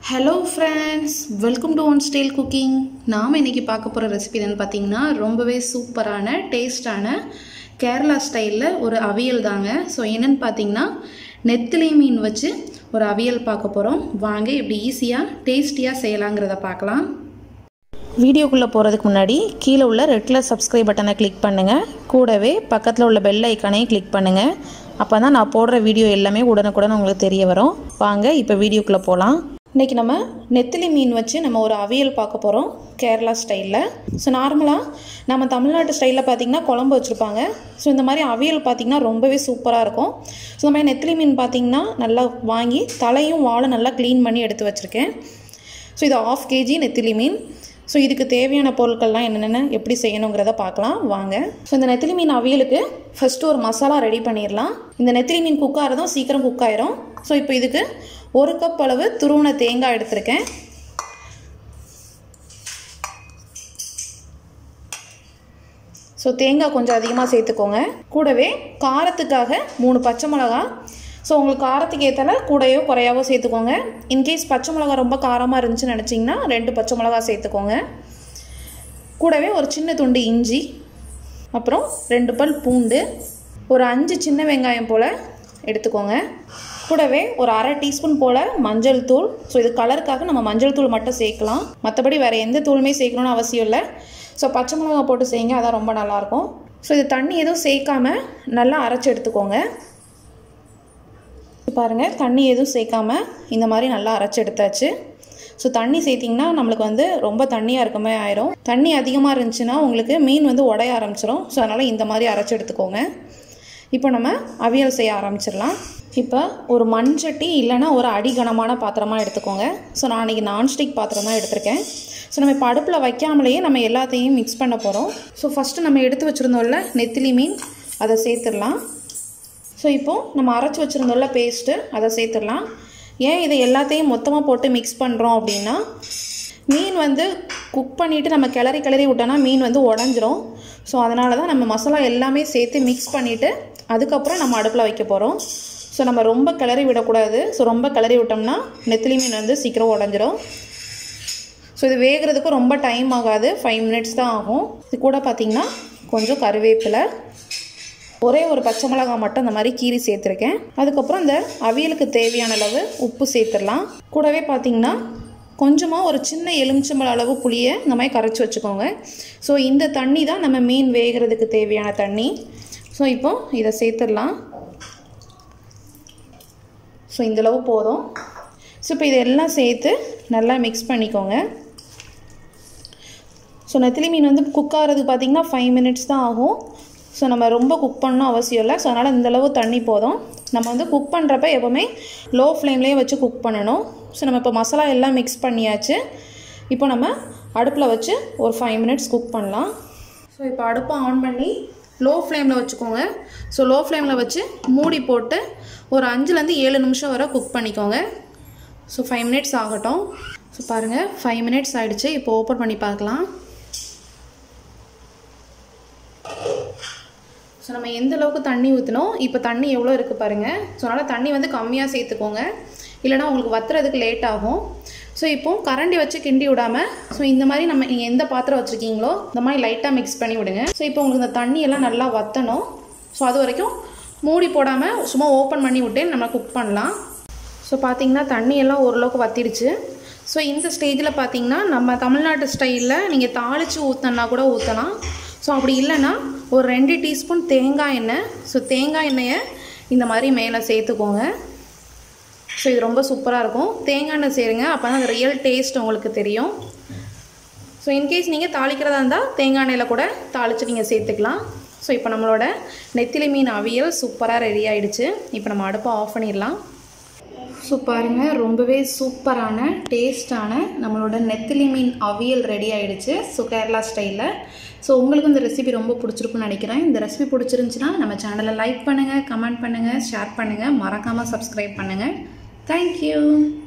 hello friends welcome to one style cooking நாம் இன்றைக்கி பார்க்க போகிற ரெசிபி என்னென்னு பார்த்தீங்கன்னா ரொம்பவே சூப்பரான டேஸ்டான கேரளா ஸ்டைலில் ஒரு அவியல் தாங்க ஸோ என்னென்னு பார்த்தீங்கன்னா நெத்திலி மீன் வச்சு ஒரு அவியல் பார்க்க போகிறோம் வாங்க இப்படி ஈஸியாக டேஸ்டியாக செய்யலாங்கிறத பார்க்கலாம் வீடியோக்குள்ளே போகிறதுக்கு முன்னாடி கீழே உள்ள ரெட் கலர் சப்ஸ்கிரைப் பட்டனை கிளிக் பண்ணுங்கள் கூடவே பக்கத்தில் உள்ள பெல் ஐக்கானையும் கிளிக் பண்ணுங்கள் அப்போ தான் நான் போடுற வீடியோ எல்லாமே உடனுக்குடன் உங்களுக்கு தெரிய வரும் வாங்க இப்போ வீடியோக்குள்ளே போகலாம் இன்றைக்கி நம்ம நெத்திலி மீன் வச்சு நம்ம ஒரு அவியல் பார்க்க போகிறோம் கேரளா ஸ்டைலில் ஸோ நார்மலாக நம்ம தமிழ்நாட்டு ஸ்டைலில் பார்த்திங்கன்னா குழம்பு வச்சுருப்பாங்க ஸோ இந்த மாதிரி அவியல் பார்த்திங்கன்னா ரொம்பவே சூப்பராக இருக்கும் ஸோ இந்த மாதிரி நெத்திலி மீன் பார்த்திங்கன்னா நல்லா வாங்கி தலையும் வாழும் நல்லா க்ளீன் பண்ணி எடுத்து வச்சுருக்கேன் ஸோ இது ஆஃப் கேஜி நெத்திலி மீன் ஸோ இதுக்கு தேவையான பொருட்கள்லாம் என்னென்ன எப்படி செய்யணுங்கிறத பார்க்கலாம் வாங்க ஸோ இந்த நெத்திலி மீன் அவியலுக்கு ஃபஸ்ட்டு ஒரு மசாலா ரெடி பண்ணிடலாம் இந்த நெத்திலி மீன் குக் ஆகிறதும் சீக்கிரம் குக் ஆயிரும் ஸோ இப்போ இதுக்கு ஒரு கப் அளவு துருவன தேங்காய் எடுத்திருக்கேன் ஸோ தேங்காய் கொஞ்சம் அதிகமாக சேர்த்துக்கோங்க கூடவே காரத்துக்காக மூணு பச்சை மிளகா ஸோ உங்களுக்கு காரத்துக்கு ஏற்றால கூடையோ குறையாவோ சேர்த்துக்கோங்க இன்கேஸ் பச்சை மிளகா ரொம்ப காரமாக இருந்துச்சுன்னு நினச்சிங்கன்னா ரெண்டு பச்சை மிளகா சேர்த்துக்கோங்க கூடவே ஒரு சின்ன துண்டு இஞ்சி அப்புறம் ரெண்டு பல் பூண்டு ஒரு அஞ்சு சின்ன வெங்காயம் போல் எடுத்துக்கோங்க கூடவே ஒரு அரை டீஸ்பூன் போல் மஞ்சள் தூள் ஸோ இது கலருக்காக நம்ம மஞ்சள் தூள் மட்டும் சேர்க்கலாம் மற்றபடி வேறு எந்த தூளுமே சேர்க்கணும்னு அவசியம் இல்லை ஸோ பச்சை மிளகா போட்டு செய்யுங்க அதான் ரொம்ப நல்லாயிருக்கும் ஸோ இது தண்ணி எதுவும் சேர்க்காம நல்லா அரைச்சி எடுத்துக்கோங்க பாருங்கள் தண்ணி எதுவும் சேர்க்காம இந்த மாதிரி நல்லா அரைச்சி எடுத்தாச்சு ஸோ தண்ணி சேர்த்திங்கன்னா நம்மளுக்கு வந்து ரொம்ப தண்ணியாக இருக்கமே ஆயிரும் தண்ணி அதிகமாக இருந்துச்சுன்னா உங்களுக்கு மீன் வந்து உடைய ஆரம்பிச்சிடும் ஸோ அதனால் இந்த மாதிரி அரைச்சி எடுத்துக்கோங்க இப்போ நம்ம அவியல் செய்ய ஆரம்பிச்சிடலாம் இப்போ ஒரு மண் சட்டி இல்லைன்னா ஒரு அடிகனமான பாத்திரமாக எடுத்துக்கோங்க ஸோ நான் அன்றைக்கி நான்ஸ்டிக் பாத்திரம் தான் எடுத்திருக்கேன் ஸோ நம்ம இப்போ அடுப்பில் வைக்காமலேயே நம்ம எல்லாத்தையும் மிக்ஸ் பண்ண போகிறோம் ஸோ ஃபஸ்ட்டு நம்ம எடுத்து வச்சுருந்தோம்ல நெத்திலி மீன் அதை சேர்த்துடலாம் ஸோ இப்போது நம்ம அரைச்சி வச்சுருந்தோம்ல பேஸ்ட்டு அதை சேர்த்துடலாம் ஏன் இதை எல்லாத்தையும் மொத்தமாக போட்டு மிக்ஸ் பண்ணுறோம் அப்படின்னா மீன் வந்து குக் பண்ணிவிட்டு நம்ம கிளறி கிளறி விட்டோன்னா மீன் வந்து உடஞ்சிரும் ஸோ அதனால தான் நம்ம மசாலா எல்லாமே சேர்த்து மிக்ஸ் பண்ணிவிட்டு அதுக்கப்புறம் நம்ம அடுப்பில் வைக்க போகிறோம் ஸோ நம்ம ரொம்ப கிளறி விடக்கூடாது ஸோ ரொம்ப கிளறி விட்டோம்னா நெத்திலி மீன் வந்து சீக்கிரம் உடஞ்சிரும் ஸோ இது வேகிறதுக்கு ரொம்ப டைம் ஆகாது ஃபைவ் மினிட்ஸ் தான் ஆகும் இது கூட பார்த்திங்கன்னா கொஞ்சம் கருவேப்பிலை ஒரே ஒரு பச்சை மிளகாய் மட்டும் இந்த மாதிரி கீரி சேர்த்துருக்கேன் அதுக்கப்புறம் இந்த அவியலுக்கு தேவையான அளவு உப்பு சேர்த்துடலாம் கூடவே பார்த்திங்கன்னா கொஞ்சமாக ஒரு சின்ன எலுமிச்சம்பழ அளவு புளியை இந்த மாதிரி கரைச்சி வச்சுக்கோங்க ஸோ இந்த தண்ணி தான் நம்ம மீன் வேகிறதுக்கு தேவையான தண்ணி ஸோ இப்போ இதை சேர்த்துடலாம் ஸோ இந்தளவு போதும் ஸோ இப்போ இதெல்லாம் சேர்த்து நல்லா மிக்ஸ் பண்ணிக்கோங்க ஸோ நெத்திலி மீன் வந்து குக் ஆகிறதுக்கு பார்த்திங்கன்னா ஃபைவ் மினிட்ஸ் தான் ஆகும் ஸோ நம்ம ரொம்ப குக் பண்ணணும் அவசியம் இல்லை ஸோ அதனால் இந்தளவு தண்ணி போதும் நம்ம வந்து குக் பண்ணுறப்ப எப்போவுமே லோ ஃப்ளேம்லேயே வச்சு குக் பண்ணணும் ஸோ நம்ம இப்போ மசாலா எல்லாம் மிக்ஸ் பண்ணியாச்சு இப்போ நம்ம அடுப்பில் வச்சு ஒரு ஃபைவ் மினிட்ஸ் குக் பண்ணலாம் ஸோ இப்போ அடுப்பை ஆன் பண்ணி லோ ஃப்ளேமில் வச்சுக்கோங்க ஸோ லோ ஃப்ளேமில் வச்சு மூடி போட்டு ஒரு அஞ்சுலேருந்து ஏழு நிமிஷம் வரை குக் பண்ணிக்கோங்க ஸோ ஃபைவ் மினிட்ஸ் ஆகட்டும் ஸோ பாருங்கள் ஃபைவ் மினிட்ஸ் ஆகிடுச்சு இப்போ ஓப்பன் பண்ணி பார்க்கலாம் ஸோ நம்ம எந்த அளவுக்கு தண்ணி ஊற்றினோம் இப்போ தண்ணி எவ்வளோ இருக்குது பாருங்கள் ஸோ அதனால் தண்ணி வந்து கம்மியாக சேர்த்துக்கோங்க இல்லைனா உங்களுக்கு வத்துறதுக்கு லேட் ஆகும் ஸோ இப்போது கரண்டி வச்சு கிண்டி விடாமல் ஸோ இந்த மாதிரி நம்ம நீங்கள் எந்த பாத்திரம் வச்சுருக்கீங்களோ இந்த மாதிரி லைட்டாக மிக்ஸ் பண்ணி விடுங்க ஸோ இப்போ உங்களுக்கு இந்த தண்ணியெல்லாம் நல்லா வற்றணும் ஸோ அது வரைக்கும் மூடி போடாமல் சும்மா ஓப்பன் பண்ணி விட்டு நம்ம குக் பண்ணலாம் ஸோ பார்த்திங்கன்னா தண்ணியெல்லாம் ஓரளவுக்கு வத்திடுச்சு ஸோ இந்த ஸ்டேஜில் பார்த்திங்கன்னா நம்ம தமிழ்நாட்டு ஸ்டைலில் நீங்கள் தாளித்து ஊற்றினா கூட ஊற்றலாம் ஸோ அப்படி இல்லைன்னா ஒரு ரெண்டு டீஸ்பூன் தேங்காய் எண்ணெய் ஸோ தேங்காய் எண்ணெயை இந்த மாதிரி மேலே சேர்த்துக்கோங்க ஸோ இது ரொம்ப சூப்பராக இருக்கும் தேங்காய் எண்ணெய் சேருங்க அப்போ தான் அந்த ரியல் டேஸ்ட் உங்களுக்கு தெரியும் ஸோ இன்கேஸ் நீங்கள் தாளிக்கிறதா இருந்தால் தேங்காய் எண்ணெயில் கூட தாளித்து நீங்கள் சேர்த்துக்கலாம் ஸோ இப்போ நம்மளோட நெத்திலி மீன் அவியல் சூப்பராக ரெடி ஆகிடுச்சு இப்போ நம்ம அடுப்பை ஆஃப் பண்ணிடலாம் ஸோ பாருங்கள் ரொம்பவே சூப்பரான டேஸ்டான நம்மளோட நெத்திலி மீன் அவியல் ரெடி ஆகிடுச்சு ஸோ கேரளா ஸ்டைலில் ஸோ உங்களுக்கு இந்த ரெசிபி ரொம்ப பிடிச்சிருக்குன்னு நினைக்கிறேன் இந்த ரெசிபி பிடிச்சிருந்துச்சுன்னா நம்ம சேனலை லைக் பண்ணுங்கள் கமெண்ட் பண்ணுங்கள் ஷேர் பண்ணுங்கள் மறக்காமல் சப்ஸ்கிரைப் பண்ணுங்கள் தேங்க்யூ